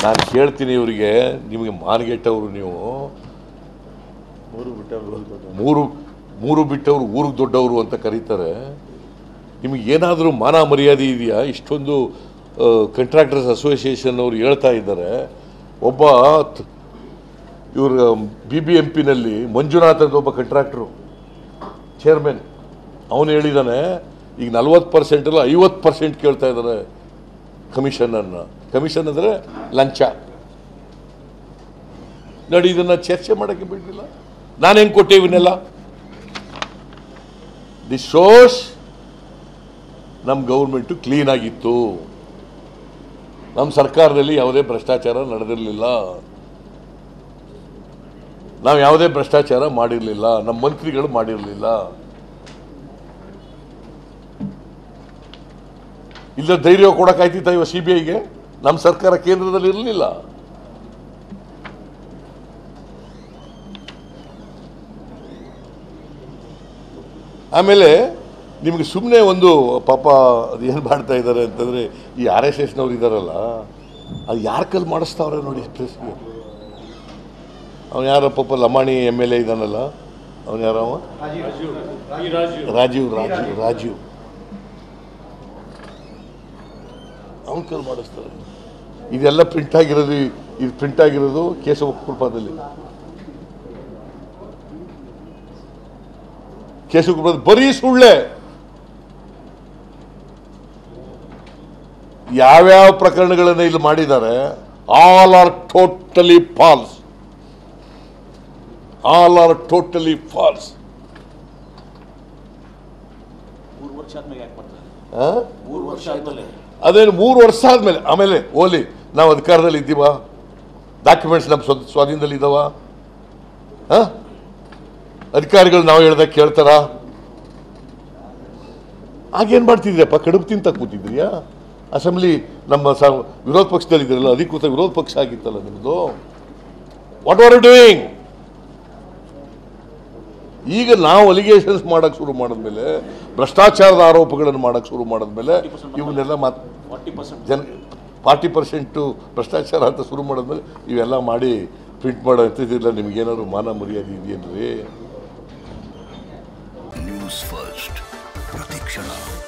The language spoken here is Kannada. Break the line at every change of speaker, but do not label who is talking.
ನಾನು ಕೇಳ್ತೀನಿ ಇವರಿಗೆ ನಿಮಗೆ ಮಾನ್ಗೆಟ್ಟವರು ನೀವು
ಮೂರು ಬಿಟ್ಟವ್ರು
ಮೂರು ಮೂರು ಬಿಟ್ಟವರು ಊರಿಗೆ ದೊಡ್ಡವರು ಅಂತ ಕರೀತಾರೆ ನಿಮಗೆ ಏನಾದರೂ ಮಾನ ಮರ್ಯಾದೆ ಇದೆಯಾ ಇಷ್ಟೊಂದು ಕಂಟ್ರಾಕ್ಟರ್ಸ್ ಅಸೋಸಿಯೇಷನ್ ಅವರು ಹೇಳ್ತಾ ಇದ್ದಾರೆ ಒಬ್ಬ ತ್- ಇವ್ರ ಬಿ ಬಿ ಎಂ ಪಿನಲ್ಲಿ ಮಂಜುನಾಥ್ ಅಂತ ಒಬ್ಬ ಕಂಟ್ರಾಕ್ಟ್ರು ಚೇರ್ಮನ್ ಅವನು ಹೇಳಿದಾನೆ ಈಗ ನಲ್ವತ್ತು ಪರ್ಸೆಂಟ್ ಅಲ್ಲ ಐವತ್ತು ಪರ್ಸೆಂಟ್ ಕೇಳ್ತಾ ಇದ್ದಾರೆ ಕಮಿಷನನ್ನು ಕಮಿಷನ್ ಅಂದರೆ ಲಂಚ ನೋಡಿ ಇದನ್ನು ಚರ್ಚೆ ಮಾಡೋಕ್ಕೆ ಬಿಡಲಿಲ್ಲ ನಾನು ಹೆಂಗೆ ಕೊಟ್ಟೆ ಇವನ್ನೆಲ್ಲ ದಿ ಶೋಸ್ ನಮ್ಮ ಗೌರ್ಮೆಂಟು ಕ್ಲೀನ್ ಆಗಿತ್ತು ನಮ್ಮ ಸರ್ಕಾರದಲ್ಲಿ ಯಾವುದೇ ಭ್ರಷ್ಟಾಚಾರ ನಡೆದಿರಲಿಲ್ಲ ನಾವು ಯಾವುದೇ ಭ್ರಷ್ಟಾಚಾರ ಮಾಡಿರಲಿಲ್ಲ ನಮ್ಮ ಮಂತ್ರಿಗಳು ಮಾಡಿರಲಿಲ್ಲ ಇಲ್ಲ ಧೈರ್ಯ ಕೊಡೋಕ್ಕಾಯ್ತಿತ್ತ ಇವ ಸಿ ಬಿ ಐಗೆ ನಮ್ಮ ಸರ್ಕಾರ ಕೇಂದ್ರದಲ್ಲಿ ಇರಲಿಲ್ಲ ಆಮೇಲೆ ನಿಮಗೆ ಸುಮ್ಮನೆ ಒಂದು ಪಾಪ ಅದು ಏನು ಮಾಡ್ತಾ ಇದ್ದಾರೆ ಅಂತಂದರೆ ಈ ಆರ್ ಎಸ್ ಎಸ್ನವ್ರು ಇದ್ದಾರಲ್ಲ ಅದು ಯಾರ ಕಲ್ ಮಾಡಿಸ್ತಾವ್ರೆ ನೋಡಿ ಪ್ರೆಸ್ಗೆ ಅವನು ಯಾರ ಪಾಪ ಲಮಾಣಿ ಎಮ್ ಎಲ್ ಎ ಇದ್ದಾನಲ್ಲ ಅವನು ಯಾರವ ರಾಜೀವ್ ರಾಜೀವ್ ರಾಜೀವ್ ಅವನ ಕಲ್ ಮಾಡಿಸ್ತಾರೆ ಇದೆಲ್ಲ ಪ್ರಿಂಟ್ ಆಗಿರೋದು ಇದು ಪ್ರಿಂಟ್ ಆಗಿರೋದು ಕೇಶವ ಕೃಪಾದಲ್ಲಿ ಕೇಶವ ಕೃಪಾ ಬರೀ ಸುಳ್ಳೆ ಯಾವ್ಯಾವ ಪ್ರಕರಣಗಳನ್ನು ಇಲ್ಲಿ ಮಾಡಿದ್ದಾರೆ all are totally false all are totally false
ಮೂರು ವರ್ಷ ಆದ್ಮೇಲೆ ಯಾಕೆ ಮಾಡ್ತಾರೆ ಮೂರು ವರ್ಷ ಆದ್ಮೇಲೆ
ಅದೇನು ಮೂರು ವರ್ಷ ಆದ್ಮೇಲೆ ಆಮೇಲೆ ಓಲಿ ನಾವು ಅಧಿಕಾರದಲ್ಲಿ ಇದ್ದೀವ ಡಾಕ್ಯುಮೆಂಟ್ಸ್ ನಮ್ಮ ಸ್ವ ಸ್ವಾಧೀನದಲ್ಲಿ ಇದ್ದಾವ ಹ? ಅಧಿಕಾರಿಗಳು ನಾವು ಹೇಳ್ದಾಗ ಕೇಳ್ತಾರ ಆಗೇನ್ ಮಾಡ್ತಿದ್ರಪ್ಪ ಕಡುಬು ತಿಂತ ಕೂತಿದ್ರಿಯಾ ಅಸೆಂಬ್ಲಿ ನಮ್ಮ ಸ ವಿರೋಧ ಪಕ್ಷದಲ್ಲಿ ಇದ್ರಲ್ಲ ಅಧಿಕೃತ ವಿರೋಧ ಪಕ್ಷ ಆಗಿತ್ತಲ್ಲ ನಿಮ್ಮದು ವಾಟ್ ಆರ್ ಯು ಡೂಯಿಂಗ್ ಈಗ ನಾವು ಅಲಿಗೇಷನ್ಸ್ ಮಾಡಕ್ ಶುರು ಮಾಡಿದ್ಮೇಲೆ ಭ್ರಷ್ಟಾಚಾರದ ಆರೋಪಗಳನ್ನು ಮಾಡಕ್ ಶುರು ಮಾಡಿದ್ಮೇಲೆ ಇವನ್ನೆಲ್ಲ ಮಾತ್
ಫಾರ್ಟಿ ಪರ್ಸೆಂಟ್
ಜನ ಫಾರ್ಟಿ ಪರ್ಸೆಂಟು ಭ್ರಷ್ಟಾಚಾರ ಅಂತ ಶುರು ಮಾಡಿದ್ಮೇಲೆ ಇವೆಲ್ಲ ಮಾಡಿ ಪ್ರಿಂಟ್ ಮಾಡೋ ಅಂತಿದ್ದಿಲ್ಲ ನಿಮಗೇನಾದ್ರು ಮಾನ ಮರ್ಯಾದೆ ಇದೆಯೇನ್ರಿ
ನ್ಯೂಸ್ ಫಸ್ಟ್ ಪ್ರತಿಕ್ಷಣ